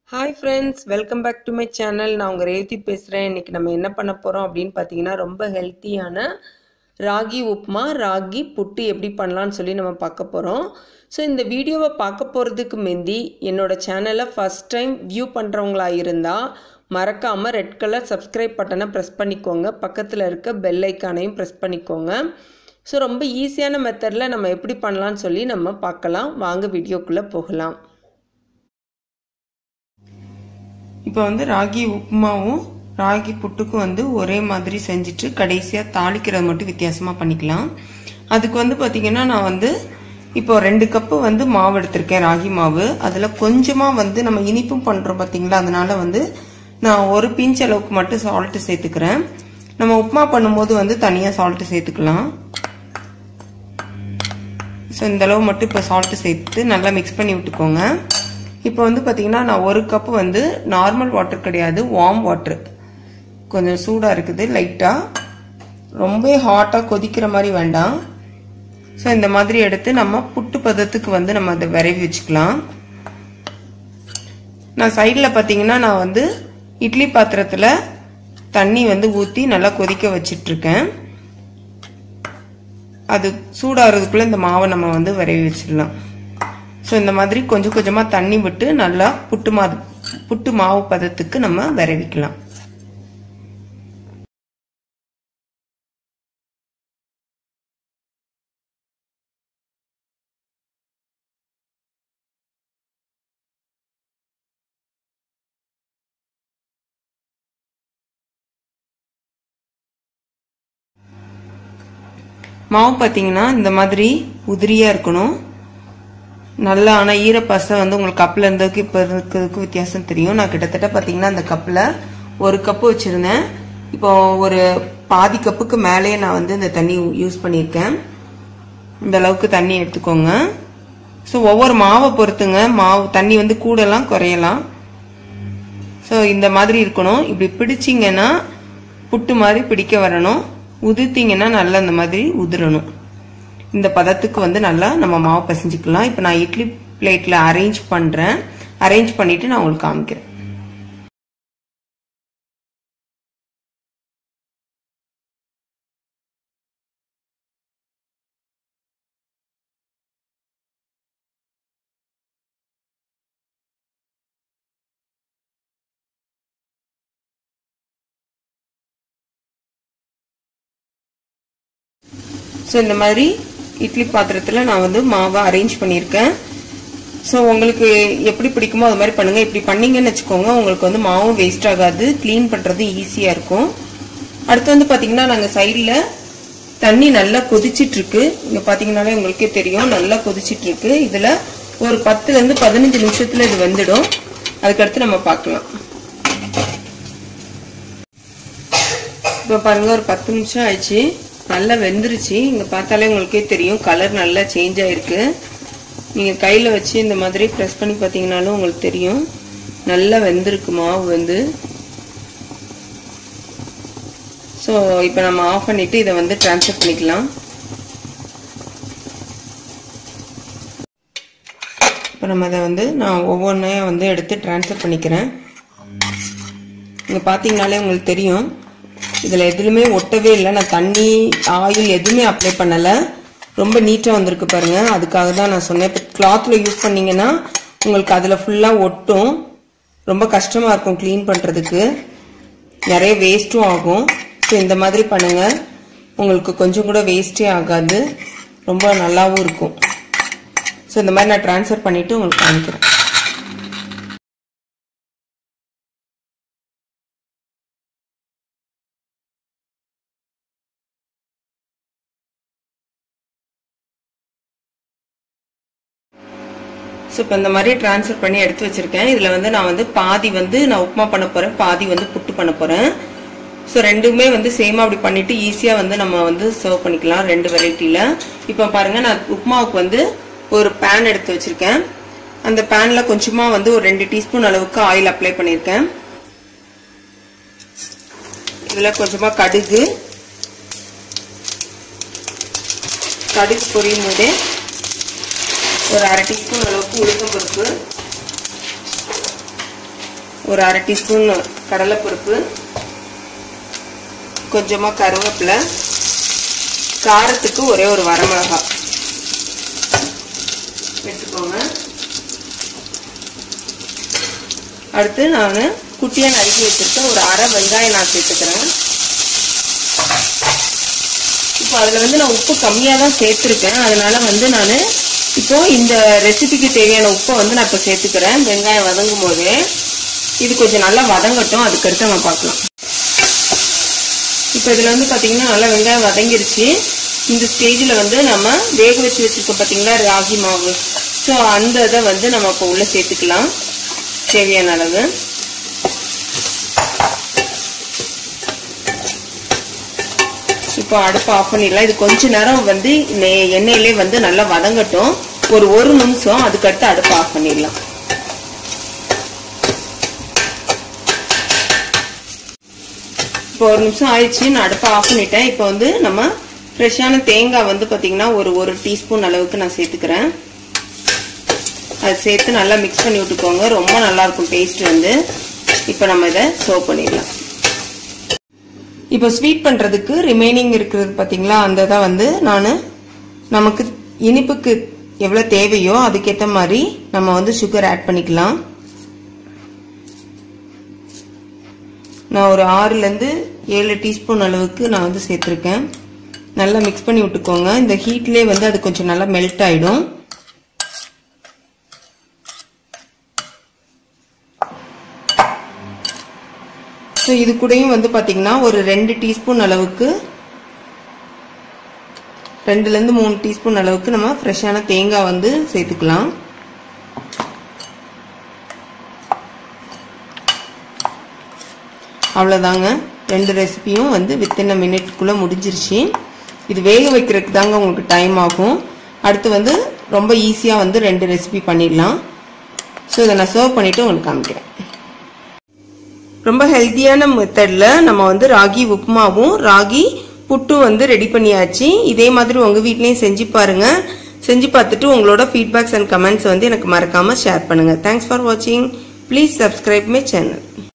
hi friends welcome back to my channel நான் உங்கள் ரேவதி பேசுகிறேன் இன்றைக்கி நம்ம என்ன பண்ண போகிறோம் அப்படின்னு பார்த்தீங்கன்னா ரொம்ப ஹெல்த்தியான ராகி உப்புமா ராகி புட்டு எப்படி பண்ணலான்னு சொல்லி நம்ம பார்க்க போகிறோம் ஸோ இந்த வீடியோவை பார்க்க போகிறதுக்கு முந்தி என்னோடய சேனலை ஃபஸ்ட் டைம் வியூ பண்ணுறவங்களா இருந்தால் மறக்காமல் ரெட் கலர் சப்ஸ்கிரைப் பட்டனை ப்ரெஸ் பண்ணிக்கோங்க பக்கத்தில் இருக்க பெல் ஐக்கானையும் ப்ரெஸ் பண்ணிக்கோங்க ஸோ ரொம்ப ஈஸியான மெத்தடில் நம்ம எப்படி பண்ணலான்னு சொல்லி நம்ம பார்க்கலாம் வாங்க வீடியோக்குள்ளே போகலாம் இப்போ வந்து ராகி உப்புமாவும் ராகி புட்டுக்கும் வந்து ஒரே மாதிரி செஞ்சுட்டு கடைசியாக தாளிக்கிறது மட்டும் வித்தியாசமாக பண்ணிக்கலாம் அதுக்கு வந்து பார்த்திங்கன்னா நான் வந்து இப்போ ரெண்டு கப்பு வந்து மாவு எடுத்திருக்கேன் ராகி மாவு அதில் கொஞ்சமாக வந்து நம்ம இனிப்பும் பண்ணுறோம் பார்த்தீங்களா அதனால வந்து நான் ஒரு பிஞ்ச் அளவுக்கு மட்டும் சால்ட்டு சேர்த்துக்கிறேன் நம்ம உப்புமா பண்ணும்போது வந்து தனியாக சால்ட்டு சேர்த்துக்கலாம் ஸோ இந்த அளவு மட்டும் இப்போ சால்ட்டு சேர்த்து நல்லா மிக்ஸ் பண்ணி விட்டுக்கோங்க இப்போ வந்து பார்த்தீங்கன்னா நான் ஒரு கப்பு வந்து நார்மல் வாட்டர் கிடையாது வார்ம் வாட்டர் கொஞ்சம் சூடாக இருக்குது லைட்டாக ரொம்ப ஹாட்டாக கொதிக்கிற மாதிரி வேண்டாம் ஸோ இந்த மாதிரி எடுத்து நம்ம புட்டு பதத்துக்கு வந்து நம்ம அதை விரைவி வச்சுக்கலாம் நான் சைடில் பார்த்தீங்கன்னா நான் வந்து இட்லி பாத்திரத்தில் தண்ணி வந்து ஊற்றி நல்லா கொதிக்க வச்சிட்ருக்கேன் அது சூடாகிறதுக்குள்ளே இந்த மாவை நம்ம வந்து விரைவி வச்சிடலாம் ஸோ இந்த மாதிரி கொஞ்சம் கொஞ்சமாக தண்ணி விட்டு நல்லா புட்டு மா புட்டு மாவு பதத்துக்கு நம்ம விரைவிக்கலாம் மாவு பார்த்தீங்கன்னா இந்த மாதிரி உதிரியாக இருக்கணும் நல்லா ஆனால் ஈரப்பசை வந்து உங்களுக்கு கப்பில் இருந்ததுக்கு இப்போ இருக்கிறதுக்கு வித்தியாசம் தெரியும் நான் கிட்டத்தட்ட பார்த்தீங்கன்னா அந்த கப்பில் ஒரு கப்பு வச்சுருந்தேன் இப்போ ஒரு பாதி கப்புக்கு மேலேயே நான் வந்து இந்த தண்ணி யூஸ் பண்ணியிருக்கேன் இந்த அளவுக்கு தண்ணி எடுத்துக்கோங்க ஸோ ஒவ்வொரு மாவை பொறுத்துங்க மாவு தண்ணி வந்து கூடலாம் குறையலாம் ஸோ இந்த மாதிரி இருக்கணும் இப்படி பிடிச்சிங்கன்னா புட்டு மாதிரி பிடிக்க வரணும் உதிர்த்திங்கன்னா நல்லா இந்த மாதிரி உதிரணும் இந்த பதத்துக்கு வந்து நல்லா நம்ம மாவு பசைஞ்சிக்கலாம் இப்போ நான் இட்லி பிளேட்டில் அரேஞ்ச் பண்ணுறேன் அரேஞ்ச் பண்ணிவிட்டு நான் உங்களுக்கு காமிக்கிறேன் ஸோ இந்த மாதிரி இட்லி பாத்திரத்தில் நான் வந்து மாவை அரேஞ்ச் பண்ணியிருக்கேன் ஸோ உங்களுக்கு எப்படி பிடிக்குமோ அது மாதிரி பண்ணுங்கள் இப்படி பண்ணீங்கன்னு வச்சுக்கோங்க உங்களுக்கு வந்து மாவும் வேஸ்ட் ஆகாது க்ளீன் பண்ணுறது ஈஸியாக இருக்கும் அடுத்து வந்து பார்த்தீங்கன்னா நாங்கள் சைடில் தண்ணி நல்லா கொதிச்சிட்ருக்கு இங்கே பார்த்தீங்கன்னாலே உங்களுக்கே தெரியும் நல்லா கொதிச்சிட்ருக்கு இதில் ஒரு பத்துலேருந்து பதினஞ்சு நிமிஷத்தில் இது வெந்துடும் அதுக்கடுத்து நம்ம பார்க்கலாம் இப்போ பாருங்கள் ஒரு பத்து நிமிஷம் ஆயிடுச்சு நல்லா வெந்துருச்சு இங்கே பார்த்தாலே உங்களுக்கே தெரியும் கலர் நல்லா சேஞ்ச் ஆயிருக்கு நீங்கள் கையில் வச்சு இந்த மாதிரி ப்ரெஸ் பண்ணி பார்த்தீங்கனாலும் உங்களுக்கு தெரியும் நல்லா வெந்திருக்கு மாவு வந்து ஸோ இப்போ நம்ம ஆஃப் பண்ணிவிட்டு இதை வந்து ட்ரான்ஸ்ஃபர் பண்ணிக்கலாம் இப்போ நம்ம அதை வந்து நான் ஒவ்வொன்றையும் வந்து எடுத்து ட்ரான்ஸ்ஃபர் பண்ணிக்கிறேன் இங்கே பார்த்தீங்கனாலே உங்களுக்கு தெரியும் இதில் எதுலையுமே ஒட்டவே இல்லை நான் தண்ணி ஆயில் எதுவுமே அப்ளை பண்ணலை ரொம்ப நீட்டாக வந்திருக்கு பாருங்கள் அதுக்காக தான் நான் சொன்னேன் இப்போ கிளாத்தில் யூஸ் பண்ணிங்கன்னா உங்களுக்கு அதில் ஃபுல்லாக ஒட்டும் ரொம்ப கஷ்டமாக இருக்கும் க்ளீன் பண்ணுறதுக்கு நிறைய வேஸ்ட்டும் ஆகும் ஸோ இந்த மாதிரி பண்ணுங்கள் உங்களுக்கு கொஞ்சம் கூட வேஸ்ட்டே ஆகாது ரொம்ப நல்லாவும் இருக்கும் ஸோ இந்த மாதிரி நான் ட்ரான்ஸ்ஃபர் பண்ணிவிட்டு உங்களுக்கு காமிக்கிறேன் ஸோ இப்போ இந்த மாதிரி ட்ரான்ஸ்ஃபர் பண்ணி எடுத்து வச்சுருக்கேன் இதில் வந்து நான் வந்து பாதி வந்து நான் உப்புமா பண்ண போகிறேன் பாதி வந்து புட்டு பண்ண போகிறேன் ஸோ ரெண்டுமே வந்து சேமாக அப்படி பண்ணிவிட்டு ஈஸியாக வந்து நம்ம வந்து சர்வ் பண்ணிக்கலாம் ரெண்டு வெரைட்டியில் இப்போ பாருங்கள் நான் உப்புமாவுக்கு வந்து ஒரு பேன் எடுத்து வச்சுருக்கேன் அந்த பேனில் கொஞ்சமாக வந்து ஒரு ரெண்டு டீஸ்பூன் அளவுக்கு ஆயில் அப்ளை பண்ணியிருக்கேன் இதில் கொஞ்சமாக கடுகு கடுகு பொரியும் போதே ஒரு அரை டீஸ்பூன் அளவுக்கு உளுத்தம் பருப்பு ஒரு அரை டீஸ்பூன் கடலைப்பருப்பு கொஞ்சமாக கருவேப்பிலை காரத்துக்கு ஒரே ஒரு வரமிளகா எடுத்துக்கோங்க அடுத்து நான் குட்டியாக நறுக்கி வச்சிருக்க ஒரு அரை வெங்காயம் நான் சேர்த்துக்கிறேன் இப்போ அதில் வந்து நான் உப்பு கம்மியாக தான் சேர்த்துருக்கேன் அதனால வந்து நான் இப்போ இந்த ரெசிபிக்கு தேவையான உப்பை வந்து நான் இப்போ சேர்த்துக்கிறேன் வெங்காயம் வதங்கும் போதே இது கொஞ்சம் நல்லா வதங்கட்டும் அதுக்கடுத்து நம்ம பார்க்கலாம் இப்போ இதில் வந்து பார்த்தீங்கன்னா நல்லா வெங்காயம் வதங்கிருச்சு இந்த ஸ்டேஜில் வந்து நம்ம வேக வச்சு வச்சுருக்கோம் பார்த்தீங்களா ராகி மாவு ஸோ அந்த இதை வந்து நம்ம இப்போ உள்ளே சேர்த்துக்கலாம் தேவையான அளவு இப்போ அடுப்பு ஆஃப் பண்ணிடலாம் இது கொஞ்ச நேரம் வந்து எண்ணெயிலே வந்து நல்லா வதங்கட்டும் ஒரு ஒரு நிமிஷம் அதுக்கடுத்து அடுப்பு ஆஃப் பண்ணிடலாம் இப்போ ஒரு நிமிஷம் ஆயிடுச்சு நான் அடுப்பை ஆஃப் பண்ணிட்டேன் இப்போ வந்து நம்ம ஃப்ரெஷ்ஷான தேங்காய் வந்து பார்த்தீங்கன்னா ஒரு ஒரு டீஸ்பூன் அளவுக்கு நான் சேர்த்துக்கிறேன் அது சேர்த்து நல்லா மிக்ஸ் பண்ணி விட்டுக்கோங்க ரொம்ப நல்லா இருக்கும் டேஸ்ட் வந்து இப்போ நம்ம இதை சர்வ் பண்ணிடலாம் இப்போ ஸ்வீட் பண்ணுறதுக்கு ரிமைனிங் இருக்கிறது பார்த்தீங்களா அந்த தான் வந்து நான் நமக்கு இனிப்புக்கு எவ்வளோ தேவையோ அதுக்கேற்ற மாதிரி நம்ம வந்து சுகர் ஆட் பண்ணிக்கலாம் நான் ஒரு ஆறுலேருந்து ஏழு டீஸ்பூன் அளவுக்கு நான் வந்து சேர்த்துருக்கேன் நல்லா மிக்ஸ் பண்ணி விட்டுக்கோங்க இந்த ஹீட்லேயே வந்து அது கொஞ்சம் நல்லா மெல்ட் ஆகிடும் ஸோ இது கூடயும் வந்து பார்த்தீங்கன்னா ஒரு ரெண்டு டீஸ்பூன் அளவுக்கு ரெண்டுலேருந்து மூணு டீஸ்பூன் அளவுக்கு நம்ம ஃப்ரெஷ்ஷான தேங்காய் வந்து சேர்த்துக்கலாம் அவ்வளோதாங்க ரெண்டு ரெசிபியும் வந்து வித்தின் அ மினிட்குள்ளே முடிஞ்சிருச்சு இது வேக வைக்கிறதுக்கு தாங்க உங்களுக்கு டைம் ஆகும் அடுத்து வந்து ரொம்ப ஈஸியாக வந்து ரெண்டு ரெசிபி பண்ணிடலாம் ஸோ இதை நான் சர்வ் பண்ணிவிட்டு உங்களுக்கு காமிக்கிறேன் ரொம்ப ஹெல்த்தியான மெத்தடில் நம்ம வந்து ராகி உப்புமாவும் ராகி புட்டும் வந்து ரெடி பண்ணியாச்சு இதே மாதிரி உங்கள் வீட்லேயும் செஞ்சு பாருங்கள் செஞ்சு பார்த்துட்டு உங்களோட ஃபீட்பேக்ஸ் அண்ட் கமெண்ட்ஸ் வந்து எனக்கு மறக்காமல் ஷேர் பண்ணுங்கள் தேங்க்ஸ் ஃபார் வாட்சிங் ப்ளீஸ் சப்ஸ்கிரைப் மை சேனல்